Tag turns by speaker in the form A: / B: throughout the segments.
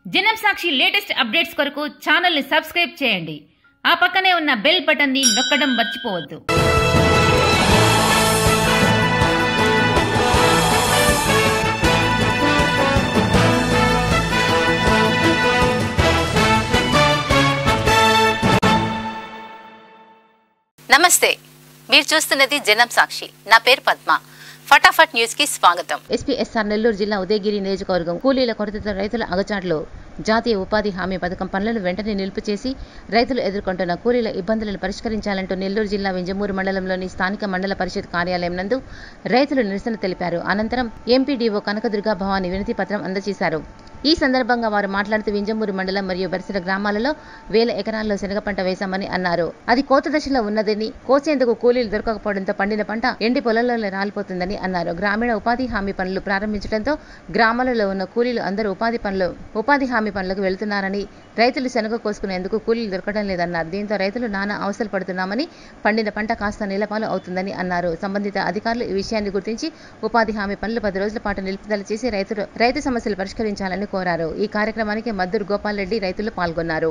A: జనం సాక్షి latest updates కొరకు ఛానల్ని సబ్స్క్రైబ్ చేయండి ఆ పక్కనే ఉన్న బెల్ బటన్ని నొక్కడం మర్చిపోవద్దు
B: నమస్తే మీరు చూస్తున్నది జనం సాక్షి నా పేరు పద్మ ఫటాఫట్ న్యూస్ కి స్వాగతం
A: ఎస్పీఎస్ఆర్ నెల్లూరు జిల్లా ఉదయగిరి నియోజకవర్గం కూలీల కొరతతో రైతుల అగచాట్లు జాతీయ ఉపాధి హామీ పథకం పనులను వెంటనే నిలుపు చేసి రైతులు ఎదుర్కొంటున్న కూలీల ఇబ్బందులను పరిష్కరించాలంటూ నెల్లూరు జిల్లా వింజమూరు మండలంలోని స్థానిక మండల పరిషత్ కార్యాలయం నందు రైతులు నిరసన తెలిపారు అనంతరం ఎంపీడీఓ కనకదుర్గా భవాని వినతి పత్రం అందజేశారు ఈ సందర్భంగా వారు మాట్లాడుతూ వింజమూరు మండలం మరియు పరిసర గ్రామాలలో వేల ఎకరాల్లో శనగ పంట వేశామని అన్నారు అది కోత దశలో ఉన్నదని కోసేందుకు కూలీలు దొరకకపోవడంతో పండిన పంట ఎండి పొలాల్లో రాలిపోతుందని అన్నారు గ్రామీణ ఉపాధి హామీ పనులు ప్రారంభించడంతో గ్రామాలలో ఉన్న కూలీలు అందరూ ఉపాధి పనులు ఉపాధి హామీ పనులకు వెళుతున్నారని రైతులు శనగ కోసుకునేందుకు కూలీలు దొరకడం లేదన్నారు దీంతో రైతులు నానా అవసరం పడుతున్నామని పండిన పంట కాస్త నీలపాలు అవుతుందని అన్నారు సంబంధిత అధికారులు ఈ విషయాన్ని గుర్తించి ఉపాధి హామీ పనులు పది రోజుల పాటు నిలుపుదల చేసి రైతులు రైతు సమస్యలు పరిష్కరించాలని కోరారు ఈ కార్యక్రమానికి మద్దూరు గోపాల్ రెడ్డి రైతులు పాల్గొన్నారు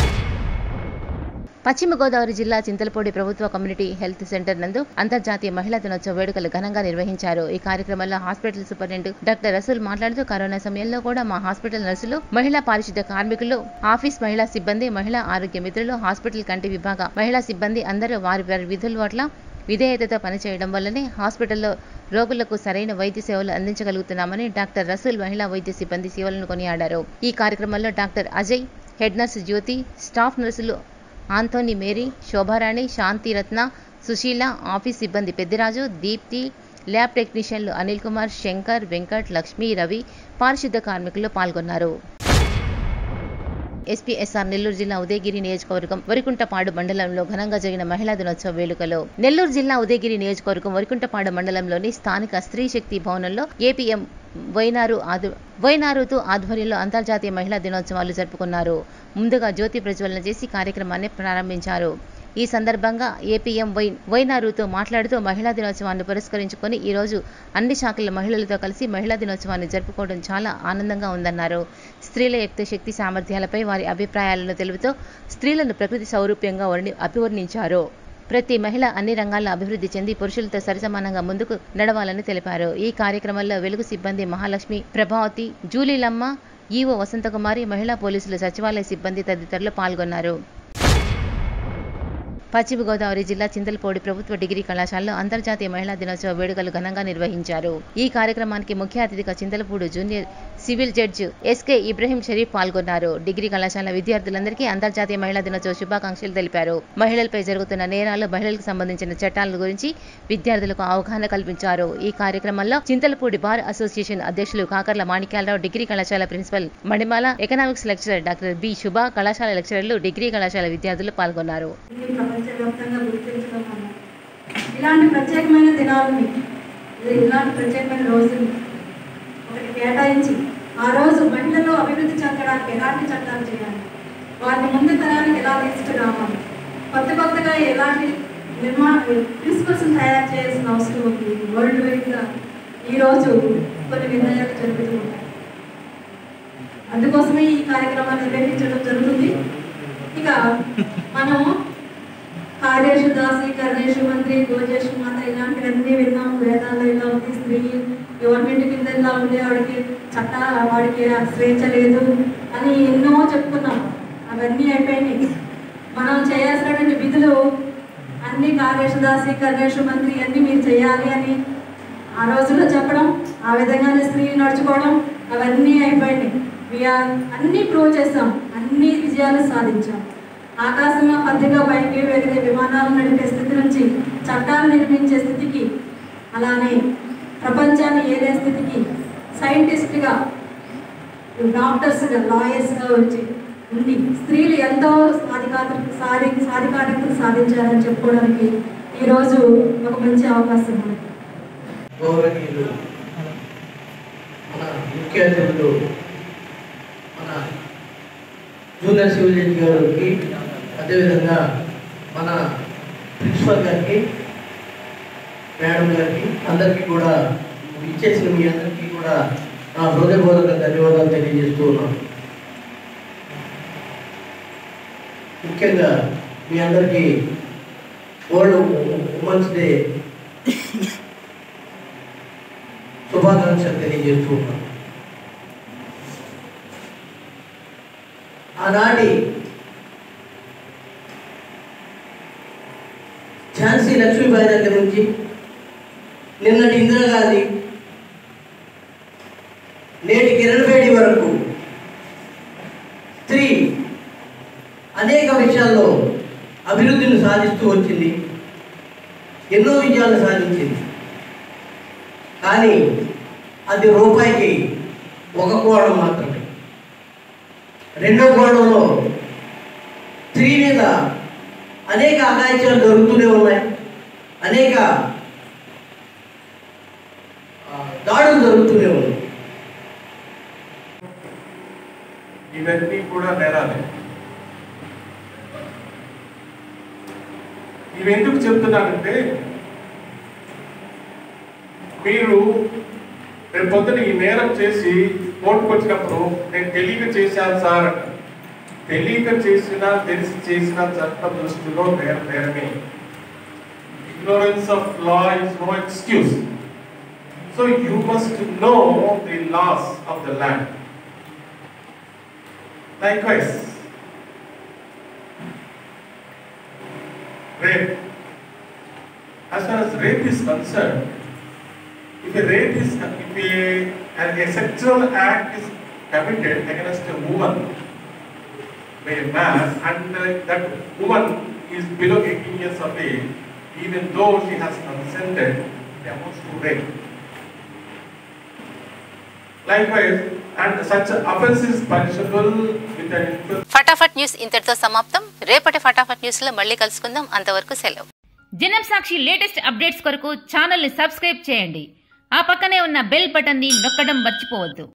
A: పశ్చిమ గోదావరి జిల్లా చింతలపూడి ప్రభుత్వ కమ్యూనిటీ హెల్త్ సెంటర్ నందు అంతర్జాతీయ మహిళా దినోత్సవ వేడుకలు ఘనంగా నిర్వహించారు ఈ కార్యక్రమంలో హాస్పిటల్ సూపరింటెండెంట్ డాక్టర్ రసూల్ మాట్లాడుతూ కరోనా సమయంలో కూడా మా హాస్పిటల్ నర్సులు మహిళా పారిశుద్ధ కార్మికులు ఆఫీస్ మహిళా సిబ్బంది మహిళా ఆరోగ్య మిత్రులు హాస్పిటల్ కంటి విభాగ మహిళా సిబ్బంది అందరూ వారి వారి విధుల పట్ల విధేయతతో పనిచేయడం వల్లనే హాస్పిటల్లో రోగులకు సరైన వైద్య సేవలు అందించగలుగుతున్నామని డాక్టర్ రసూల్ మహిళా వైద్య సిబ్బంది సేవలను కొనియాడారు ఈ కార్యక్రమంలో doctor Ajay head nurse Jyothi staff నర్సులు Anthony Mary Shobharani Shanthiratna Susheela office సిబ్బంది పెద్దిరాజు దీప్తి ల్యాబ్ టెక్నీషియన్లు అనిల్ కుమార్ శంకర్ వెంకట్ లక్ష్మి రవి పారిశుద్ధ కార్మికులు పాల్గొన్నారు ఎస్పీఎస్ఆర్ నెల్లూరు జిల్లా ఉదయగిరి నియోజకవర్గం వరికుంటపాడు మండలంలో ఘనంగా జరిగిన మహిళా దినోత్సవ వేడుకలో నెల్లూరు జిల్లా ఉదయగిరి నియోజకవర్గం వరికుంటపాడు మండలంలోని స్థానిక స్త్రీ శక్తి భవనంలో ఏపీఎం వైనారు ఆదు వైనారుతు ఆధ్వర్యంలో అంతర్జాతీయ మహిళా దినోత్సవాలు జరుపుకున్నారు ముందుగా జ్యోతి ప్రజ్వలన చేసి కార్యక్రమాన్ని ప్రారంభించారు ఈ సందర్భంగా ఏపీఎం వై వైనారుతో మాట్లాడుతూ మహిళా దినోత్సవాన్ని పురస్కరించుకొని ఈ రోజు అన్ని శాఖల మహిళలతో కలిసి మహిళా దినోత్సవాన్ని జరుపుకోవడం చాలా ఆనందంగా ఉందన్నారు స్త్రీల యొక్క శక్తి సామర్థ్యాలపై వారి అభిప్రాయాలను తెలుపుతూ స్త్రీలను ప్రకృతి సౌరూప్యంగా వర్ణి అభివర్ణించారు ప్రతి మహిళ అన్ని రంగాల్లో అభివృద్ధి చెంది పురుషులతో సరిసమానంగా ముందుకు నడవాలని తెలిపారు ఈ కార్యక్రమంలో వెలుగు సిబ్బంది మహాలక్ష్మి ప్రభావతి జూలీలమ్మ ఈవో వసంతకుమారి మహిళా పోలీసులు సచివాలయ సిబ్బంది తదితరులు పాల్గొన్నారు పశ్చిమ గోదావరి జిల్లా చింతలపూడి ప్రభుత్వ డిగ్రీ కళాశాలలో అంతర్జాతీయ మహిళా దినోత్సవ వేడుకలు ఘనంగా నిర్వహించారు ఈ కార్యక్రమానికి ముఖ్య అతిథిగా Chintalapudi junior civil judge SK Ibrahim Sharif పాల్గొన్నారు డిగ్రీ కళాశాల విద్యార్థులందరికీ అంతర్జాతీయ మహిళా దినోత్సవ శుభాకాంక్షలు తెలిపారు మహిళలపై జరుగుతున్న నేరాలు మహిళలకు సంబంధించిన చట్టాల గురించి విద్యార్థులకు అవగాహన కల్పించారు ఈ కార్యక్రమంలో చింతలపూడి బార్ అసోసియేషన్ అధ్యక్షులు కాకర్ల మాణిక్యాలరావు డిగ్రీ కళాశాల principal Manimala economics lecturer doctor B Shubha కళాశాల లెక్చరర్లు డిగ్రీ కళాశాల విద్యార్థులు పాల్గొన్నారు
C: ఇది ప్రపంచవ్యాప్తంగా గుర్తించడం వల్ల ఇలాంటి ప్రత్యేకమైన దినాలని ఇది ఇలాంటి ప్రత్యేకమైన రోజులు ఒకటి కేటాయించి ఆ రోజు మహిళలు అభివృద్ధి చెందడానికి ఎలాంటి చట్టాలు చేయాలి వారిని ముందు తరానికి ఎలా తీసుకురావాలి కొత్త కొత్తగా ఎలాంటి నిర్మాణ ప్రిన్సిపల్స్ తయారు చేయాల్సిన అవసరం ఉంది వరల్డ్ వైడ్గా ఈరోజు కొన్ని నిర్ణయాలు జరుగుతూ ఉంటాయి అందుకోసమే ఈ కార్యక్రమాన్ని నిర్వహించడం జరుగుతుంది ఇక మనము కార్యేషు దాసి కర్ణేషు మంత్రి గోజేషు మాత ఇలాంటివన్నీ విన్నాము వేదాల్లో ఇలా ఉంది స్త్రీ గవర్నమెంట్ కింద ఇలా ఉంది వాడికి చట్ట వాడికి ఆ స్వేచ్ఛ లేదు అని ఎన్నో చెప్పుకున్నాము అవన్నీ అయిపోయినాయి మనం చేయాల్సినటువంటి విధులు అన్ని కార్యేషు దాసి కర్ణేషు మంత్రి అన్ని మీరు చేయాలి అని ఆ రోజుల్లో చెప్పడం ఆ విధంగానే స్త్రీ నడుచుకోవడం అవన్నీ అయిపోయినాయి వీఆర్ అన్నీ ప్రూవ్ చేస్తాం అన్ని విజయాలు సాధించాం ఆకాశంలో పద్దిగా పైకి ఎగిరే విమానాలు నడిపే స్థితి నుంచి చట్టాలు నిర్మించే స్థితికి అలానే ప్రపంచాన్ని ఏలే స్థితికి సైంటిస్ట్గా డాక్టర్స్గా లాయర్స్గా వచ్చి ఉంది స్త్రీలు ఎంతో సాధికార సాధి సాధికారతలు సాధించారని చెప్పుకోవడానికి ఈరోజు ఒక మంచి అవకాశం ఉంది
D: గౌరవనీయులు మన ముఖ్య అతిథులు మన జూనియర్ సివిల్ జడ్జి గారికి అదేవిధంగా మన ప్రిన్సిపల్ గారికి మేడం గారికి అందరికీ కూడా ఇచ్చేసిన మీ అందరికీ కూడా నా హృదయపూర్వక ధన్యవాదాలు తెలియజేస్తూ ఉన్నాను ముఖ్యంగా మీ అందరికీ వరల్డ్ ఉమెన్స్ డే శుభాకాంక్షలు తెలియజేస్తూ ఉన్నాను ఆనాటి ఝాన్సీ లక్ష్మీబాయి దగ్గర నుంచి నిన్నటి ఇందిరాగాంధీ నేటి కిరణ్ బేడి వరకు స్త్రీ అనేక విషయాల్లో అభివృద్ధిని సాధిస్తూ వచ్చింది ఎన్నో విజయాలు సాధించింది కానీ అది రూపాయికి ఒక కోణం మాత్రమే రెండో కోణంలో స్త్రీ మీద అనేక అఘాయిత్యాలు జరుగుతూనే ఉన్నాయి అనేక ఆ, దాడులు జరుగుతూనే ఉన్నాయి
E: ఇవన్నీ కూడా నేరాలే ఇవి ఎందుకు చెప్తున్నానంటే మీరు రేపు పొద్దున ఈ నేరం చేసి కోర్టుకు వచ్చినప్పుడు నేను తెలియక చేశాను సార్ అంట. తెలియక చేసినా తెలిసి చేసిన చట్ట దృష్టిలో నేర నేరమే ignorance of law is no excuse so you must know the laws of the land Likewise, rape. As far as rape is concerned, if a rape is, if a, a sexual act is committed against a woman by a man and uh, that woman is below 18 years of age, even though she has consented, it amounts to rape. Likewise, and such offense is punishable with an interest
B: Fatafat news ఇంతటితో సమాప్తం రేపటి ఫటాఫట్ news లో మళ్ళీ కలుసుకుందాం అంతవరకు సెలవు
A: జనం సాక్షి లేటెస్ట్ అప్డేట్స్ కొరకు ఛానల్ని సబ్స్క్రైబ్ చేయండి ఆ పక్కనే ఉన్న బెల్ బటన్ని నొక్కడం మర్చిపోవద్దు